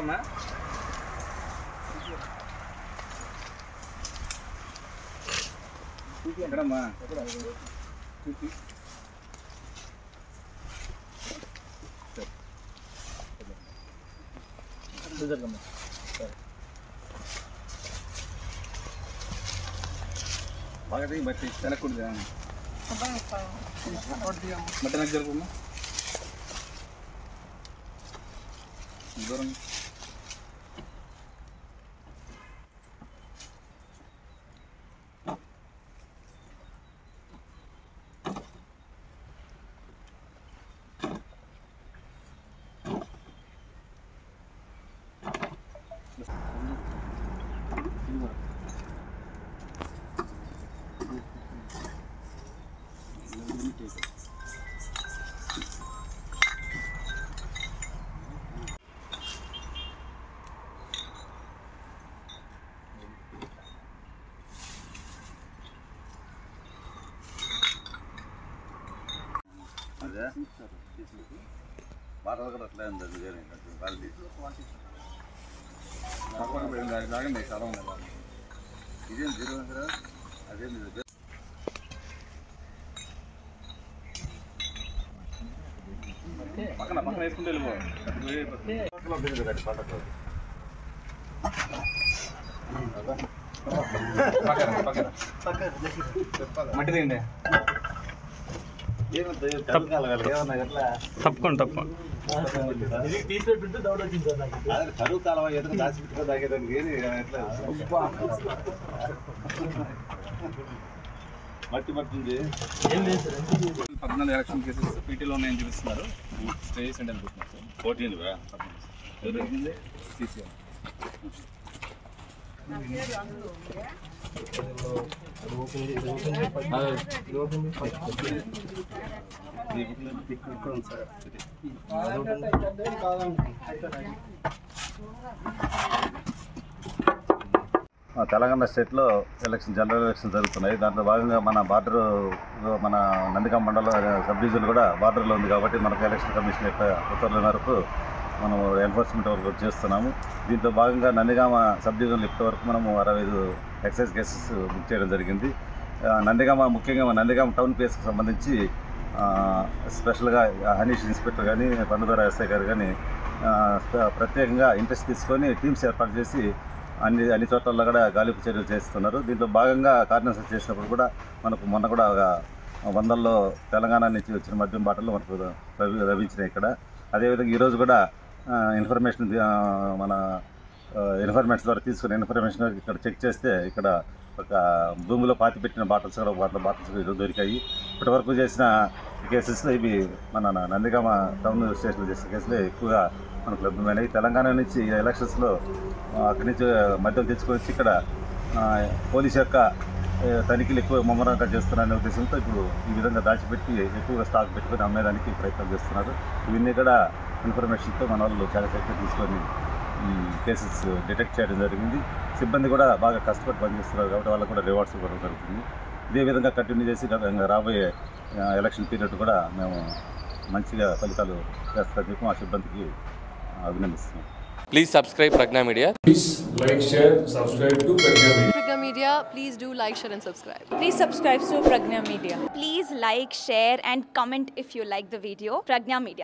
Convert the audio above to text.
ఎక్కడమ్మా ఎక్కడమ్మా చూపి బాగా తీయి బట్టి వెనక్కుంది మట్టి నాకు జరుగుమ్మా దూరం అదే వాటర్ కూడా అట్లే ఉంది అది వేరే క్వాలిటీ పక్కన పోయింది అది లాగండి చాలా ఉంది అలా. ఇదేం జీరో సార్ అదేం ఇది పక్కన పక్కన వేసుకుంటే వెళ్ళిపో అటు పోయి తోటలో బిందు కట్టి పంటకు పక్కన పక్కన మట్టి తీయండి ఏమంత తప్పకాలి ఏమన్నా ఎట్లా తప్పకుండా తప్పకుండా అదే కరువు కాలం ఎదురు దాచిపెట్టుకో తాగేదానికి ఏది ఎట్లా మట్టి మట్టి ఉంది పద్నాలుగు ఎలక్షన్ కేసెస్ పీటీలో ఉన్నాయని చూపిస్తున్నారు స్టే చేసి అనుకుంటున్నారు సార్ ఫోర్టీన్ ఎవరు అడిగింది సీసీ ఆ, తెలంగాణ స్టేట్లో ఎలక్షన్ జనరల్ ఎలక్షన్ జరుగుతున్నాయి దాంట్లో భాగంగా మన బార్డర్ మన నందిగాం మండలం సబ్ డివిజన్ కూడా బార్డర్లో ఉంది కాబట్టి మనకు ఎలక్షన్ కమిషన్ యొక్క ఉత్తర్వుల మేరకు మనం ఎన్ఫోర్స్మెంట్ వర్క్ చేస్తున్నాము దీంట్లో భాగంగా నందిగామ సబ్ డివిజన్లో ఇప్పటి వరకు మనము అరవై ఐదు ఎక్సైజ్ కేసెస్ బుక్ చేయడం జరిగింది ఆ, నందిగామ ముఖ్యంగా నందిగామ టౌన్ ప్లేస్కి సంబంధించి ఆ, స్పెషల్గా హనీష్ ఇన్స్పెక్టర్ కానీ పన్నుదర ఎస్ఐ గారు కానీ ఆ, స్ప- ప్రత్యేకంగా ఇంట్రెస్ట్ తీసుకొని టీమ్స్ ఏర్పాటు చేసి అన్ని అన్ని చోట్ల కూడా గాలింపు చర్యలు చేస్తున్నారు దీంట్లో భాగంగా కార్డినెన్స్ చేసినప్పుడు కూడా మనకు మొన్న కూడా ఒక వందల్లో తెలంగాణ నుంచి వచ్చిన మద్యం బాటలు మనకు లభి- లభించినాయి ఇక్కడ అదేవిధంగా ఈరోజు కూడా ఆ, ఇన్ఫర్మేషన్ ఆ, మన ఇన్ఫర్మేషన్ ద్వారా తీసుకున్న ఇన్ఫర్మేషన్ ఇక్కడ చెక్ చేస్తే ఇక్కడ ఒక భూమిలో పాతి పెట్టిన బాటిల్స్ కూడా బాటిల్ బాటిల్స్ ఈరోజు దొరికాయి ఇప్పటి వరకు చేసిన కేసెస్లో ఇవి మన నందిగామ టౌన్ స్టేషన్లో చేసిన కేసులే ఎక్కువగా మనకు లభ్యమైనవి తెలంగాణ నుంచి ఈ ఎలక్షన్స్లో ఆ, అక్కడి నుంచి మద్యం తెచ్చుకొని వచ్చి ఇక్కడ ఆ, పోలీస్ యొక్క ఏ, తనిఖీలు ఎక్కువ ముమ్మరంగా చేస్తున్నారనే ఉద్దేశంతో ఇప్పుడు ఈ విధంగా దాచిపెట్టి ఎక్కువగా స్టాక్ పెట్టుకొని అమ్మేదానికి ప్రయత్నం చేస్తున్నారు ఇవన్నీ కూడా ఇన్ఫర్మేషన్తో మన వాళ్ళు చాలా చక్కగా తీసుకొని ఈ కేసెస్ డిటెక్ట్ చేయడం జరిగింది సిబ్బంది కూడా బాగా కష్టపడి పనిచేస్తున్నారు కాబట్టి వాళ్ళకు కూడా రివార్డ్స్ ఇవ్వడం జరుగుతుంది ఇదే విధంగా కంటిన్యూ చేసి గత- ఇంకా రాబోయే ఆ, ఎలక్షన్ పీరియడ్ కూడా మేము మంచిగా ఫలితాలు చేస్తామని చెప్పి మా సిబ్బందికి ఆ, అభినందిస్తున్నాం Please subscribe Pragna Media. Please like, share, subscribe to Pragya Media. Pragya Media, please do like, share, and subscribe. Please subscribe to Pragna Media. Please like, share, and comment if you like the video. Pragna Media.